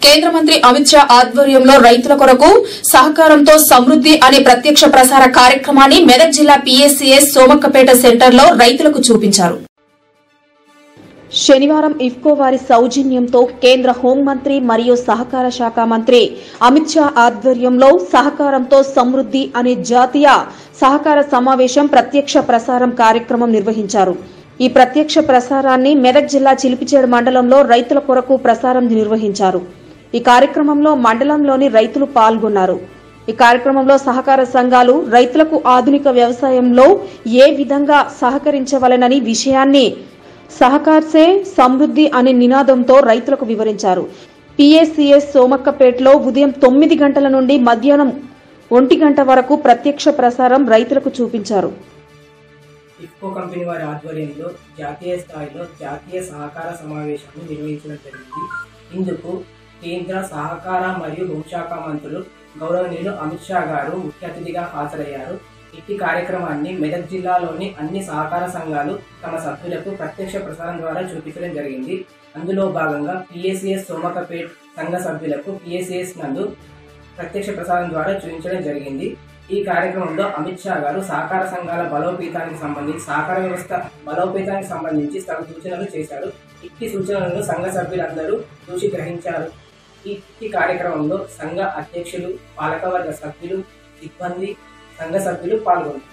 కేంద్ర మంత్రి అమిత్ షా ఆధ్వర్యంలో రైతుల కొరకు సహకారంతో సమృద్ది అనే ప్రత్యక్ష ప్రసార కార్యక్రమాన్ని మెదక్ జిల్లా పీఎస్సీఎస్ సోమక్కపేట సెంటర్లో రైతులకు చూపించారు శనివారం ఇఫ్కో వారి సౌజన్యంతో కేంద్ర హోంమంత్రి మరియు సహకార శాఖ మంత్రి అమిత్ షా ఆధ్వర్యంలో సహకారంతో సమృద్ది అనే జాతీయ సహకార సమావేశం ప్రత్యక్ష ప్రసారం కార్యక్రమం నిర్వహించారు ఈ ప్రత్యక్ష ప్రసారాన్ని మెదక్ జిల్లా చిలిపిచేడు మండలంలో రైతుల కొరకు ప్రసారం నిర్వహించారు ఈ కార్యక్రమంలో మండలంలోని రైతులు పాల్గొన్నారు ఈ కార్యక్రమంలో సహకార సంఘాలు రైతులకు ఆధునిక వ్యవసాయంలో ఏ విధంగా సహకరించవలెనని విషయాన్ని సహకార్సే సమృద్ధి అనే నినాదంతో రైతులకు వివరించారు పిఎస్సిఎస్ సోమక్కపేటలో ఉదయం తొమ్మిది గంటల నుండి మధ్యాహ్నం ఒంటి గంట వరకు ప్రత్యక్ష ప్రసారం రైతులకు చూపించారు ఇఫ్కో కంపెనీ వారి ఆధ్వర్యంలో జాతీయ స్థాయిలో జాతీయ సహకార సమావేశాన్ని నిర్వహించడం జరిగింది ఇందుకు కేంద్ర సహకార మరియు హోంశాఖ మంత్రులు గౌరవనీయులు అమిత్ షా గారు ముఖ్య అతిథిగా హాజరయ్యారు ఇట్టి కార్యక్రమాన్ని మెదక్ జిల్లాలోని అన్ని సహకార సంఘాలు తమ సభ్యులకు ప్రత్యక్ష ప్రసారం ద్వారా చూపించడం జరిగింది అందులో భాగంగా పిఎస్సిఎస్ సోమకపేట్ సంఘ సభ్యులకు పిఎస్సిఎస్ నందు ప్రత్యక్ష ప్రసారం ద్వారా చూపించడం జరిగింది ఈ కార్యక్రమంలో అమిత్ షా గారు సహకార సంఘాల బలోపేతానికి సంబంధించి సహకార వ్యవస్థ బలోపేతానికి సంబంధించి తగు సూచనలు చేశారు ఇట్టి సూచనలను సంఘ సభ్యులందరూ చూసి గ్రహించారు ఈ ఇట్టి కార్యక్రమంలో సంఘ అధ్యక్షులు పాలకవర్గ సభ్యులు సిబ్బంది సంఘ సభ్యులు పాల్గొన్నారు